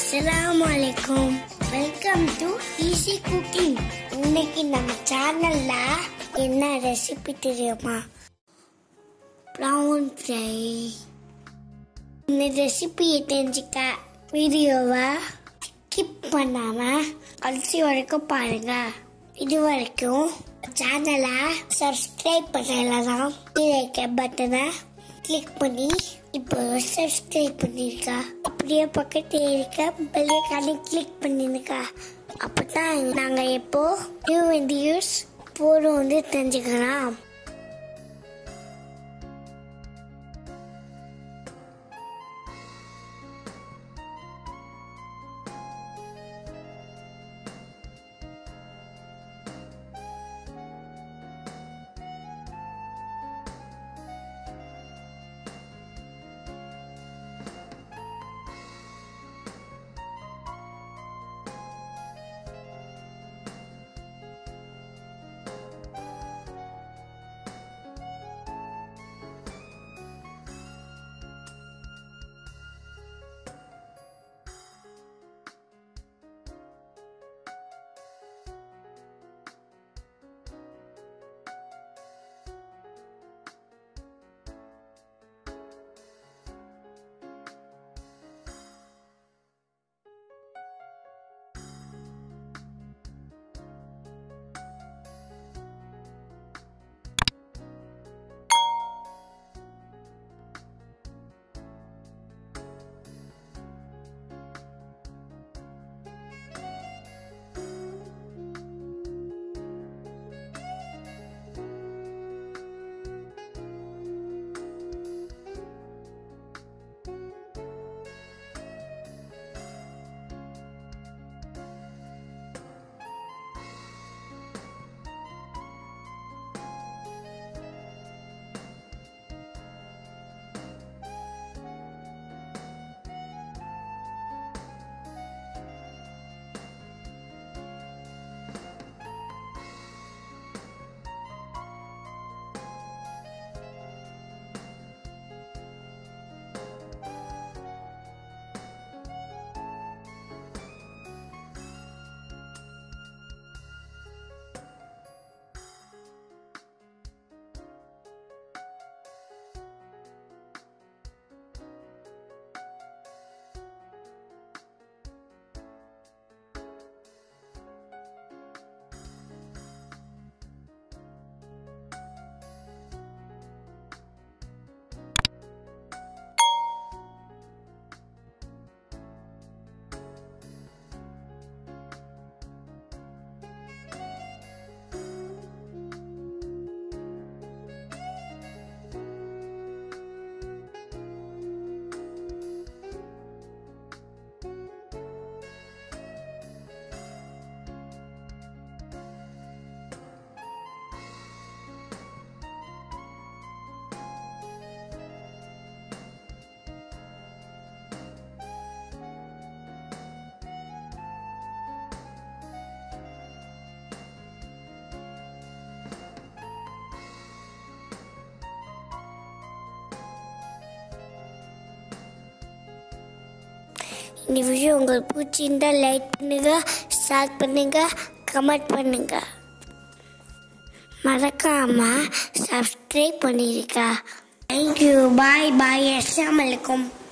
அஸ்ஸலாமு அலைக்கும் welcome to easy cooking இன்னைக்கு நம்ம சேனல்ல என்ன ரெசிபி தெரியுமா ப்ரௌன் ஃப்ரை இந்த ரெசிபியை தெரிஞ்சுக்க வீடியோவை ஸ்கிப் பண்ணாம கடைசி வரைக்கும் பாருங்க இது வரைக்கும் சேனலை சப்ஸ்கிரைப் பண்ணலாம் கீழே பட்டனை கிளிக் பண்ணி இப்போ சப்ஸ்கிரைப் பண்ணிருக்கா அப்படியே பக்கத்துல இருக்க பெல்லைக்கான கிளிக் பண்ணிருக்கா அப்பதான் நாங்க எப்போ நியூ வீடியோஸ் போடும் வந்து தெரிஞ்சுக்கலாம் இந்த வீடியோ உங்களுக்கு பிடிச்சிருந்தா லைக் பண்ணுங்க ஷேர் பண்ணுங்க கமெண்ட் பண்ணுங்க மறக்காம சப்ஸ்கிரைப் பண்ணிருக்கா தேங்க்யூ பாய் பாய் அஸ்ஸலாமு அலைக்கும்